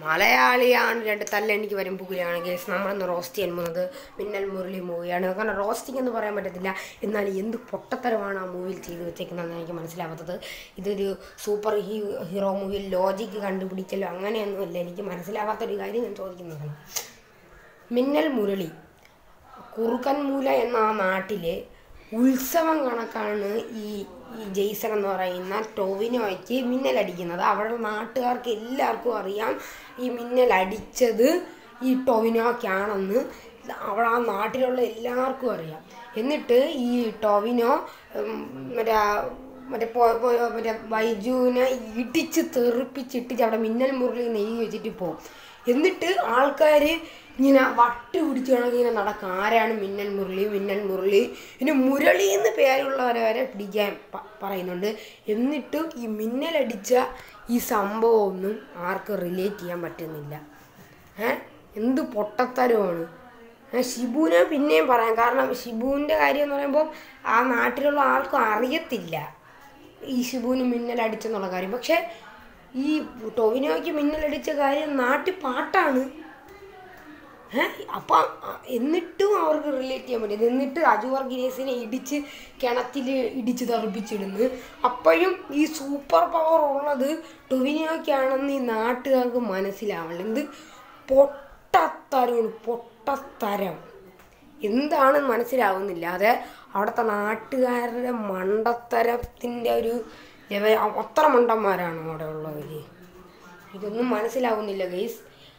മലയാളിയാണ് രണ്ട് തല്ലെനിക്ക് വരും പുകയാണ് കേസ് നമ്മളിന്ന് റോസ്റ്റ് ചെയ്യാൻ പോകുന്നത് മിന്നൽ മുരളി മൂവിയാണ് കാരണം റോസ്റ്റിംഗ് എന്ന് പറയാൻ പറ്റത്തില്ല എന്നാൽ എന്ത് പൊട്ടത്തരമാണ് ആ മൂവിയിൽ ചെയ്തു വെച്ചേക്കുന്നതെന്ന് എനിക്ക് മനസ്സിലാവാത്തത് ഇതൊരു സൂപ്പർ ഹീ ഹീറോ മൂവിയിൽ ലോജിക്ക് കണ്ടുപിടിക്കലോ അങ്ങനെയൊന്നുമില്ല എനിക്ക് മനസ്സിലാവാത്തൊരു കാര്യം ഞാൻ ചോദിക്കുന്നതാണ് മിന്നൽ മുരളി കുറുക്കൻമൂല എന്ന ആ നാട്ടിലെ ഉത്സവം കണക്കാണ് ഈ ഈ ജെയ്സൺ എന്ന് പറയുന്ന ടോവിനോയ്ക്ക് മിന്നലടിക്കുന്നത് അവിടെ നാട്ടുകാർക്ക് എല്ലാവർക്കും അറിയാം ഈ മിന്നലടിച്ചത് ഈ ടോവിനോയ്ക്കാണെന്ന് അവിടെ ആ നാട്ടിലുള്ള എല്ലാവർക്കും അറിയാം എന്നിട്ട് ഈ ടോവിനോ ഉം, മറ്റേ ആ മറ്റേ പോ- പോ- മറ്റേ വൈജുവിനെ ഇടിച്ച് തെറിപ്പിച്ചിട്ട് അവിടെ മിന്നൽ മുരളി നെയ്യ് വെച്ചിട്ട് പോകും എന്നിട്ട് ആൾക്കാർ ഇങ്ങനെ വട്ട് പിടിച്ച് കണക്ക് ഇങ്ങനെ നടക്കും ആരാണ് മിന്നൽ മുരളി മിന്നൽ മുരളി പിന്നെ മുരളി എന്ന് പേരുള്ളവരെ വരെ പിടിക്കാൻ പ- പറയുന്നുണ്ട് എന്നിട്ട് ഈ മിന്നലടിച്ച ഈ സംഭവമൊന്നും ആർക്കും റിലേറ്റ് ചെയ്യാൻ പറ്റുന്നില്ല ഏ എന്ത് പൊട്ടത്തരമാണ് ഏ, ഷിബുവിനെ പിന്നെയും പറയാം കാരണം ഷിബുവിൻ്റെ കാര്യം എന്ന് പറയുമ്പോൾ ആ നാട്ടിലുള്ള ആർക്കും അറിയത്തില്ല ഈ ഷിബുവിന് മിന്നലടിച്ചെന്നുള്ള കാര്യം പക്ഷെ ഈ ടൊവിനോയ്ക്ക് മിന്നലടിച്ച കാര്യം നാട്ടിൽ പാട്ടാണ് ഏഹ് അപ്പം അ- എന്നിട്ടും അവർക്ക് റിലേറ്റ് ചെയ്യാൻ പറ്റും എന്നിട്ട് അജു വർഗീനേസിനെ ഇടിച്ച് കിണറ്റിൽ ഇടിച്ച് തെറിപ്പിച്ചിടുന്നു അപ്പോഴും ഈ സൂപ്പർ പവർ ഉള്ളത് ടൊവിനോയ്ക്കാണെന്ന് ഈ നാട്ടുകാർക്ക് മനസ്സിലാവണം എന്ത് പൊട്ടത്തരമാണ് പൊട്ടത്തരം എന്താണെന്ന് മനസ്സിലാവുന്നില്ല അത് അവിടുത്തെ നാട്ടുകാരുടെ മണ്ടത്തരത്തിൻ്റെ ഒരു ലെവ- അത്ര മണ്ടന്മാരാണ് അവിടെ ഉള്ളവർ ഇതൊന്നും മനസ്സിലാവുന്നില്ല ഗൈസ്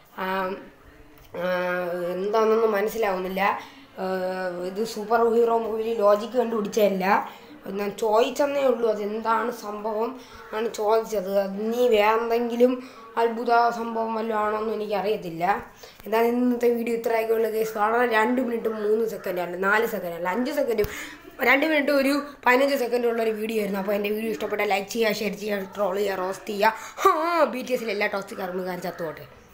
എന്താണെന്നൊന്നും മനസ്സിലാവുന്നില്ല ആ, ഇത് സൂപ്പർ ഹീറോ മൂവിയിൽ ലോജിക്ക് കണ്ടുപിടിച്ചതല്ല ഞാൻ ചോദിച്ചെന്നേ ഉള്ളൂ അതെന്താണ് സംഭവം ആണ് ചോദിച്ചത് അത് നീ വേറെന്തെങ്കിലും അത്ഭുത സംഭവം വല്ലതും ആണോ എന്ന് എനിക്കറിയത്തില്ല എന്താണ് ഇന്നത്തെ വീഡിയോ ഇത്ര ആയിക്കോളൂ കേസ് വളരെ രണ്ട് മിനിറ്റ് മൂന്ന് സെക്കൻഡ് അല്ല നാല് സെക്കൻഡ് അല്ല അഞ്ച് സെക്കൻഡ് രണ്ട് മിനിറ്റ് ഒരു പതിനഞ്ച് സെക്കൻഡ് ഉള്ള ഒരു വീഡിയോ ആയിരുന്നു അപ്പോൾ എൻ്റെ വീഡിയോ ഇഷ്ടപ്പെട്ട ലൈക്ക് ചെയ്യുക ഷെയർ ചെയ്യുക ട്രോൾ ചെയ്യുക റോസ്റ്റ് ചെയ്യുക ആ ബി ടി എസിൽ എല്ലാ ടോസ്റ്റിക്കാരും കാര്യം ചത്തുപോട്ടെ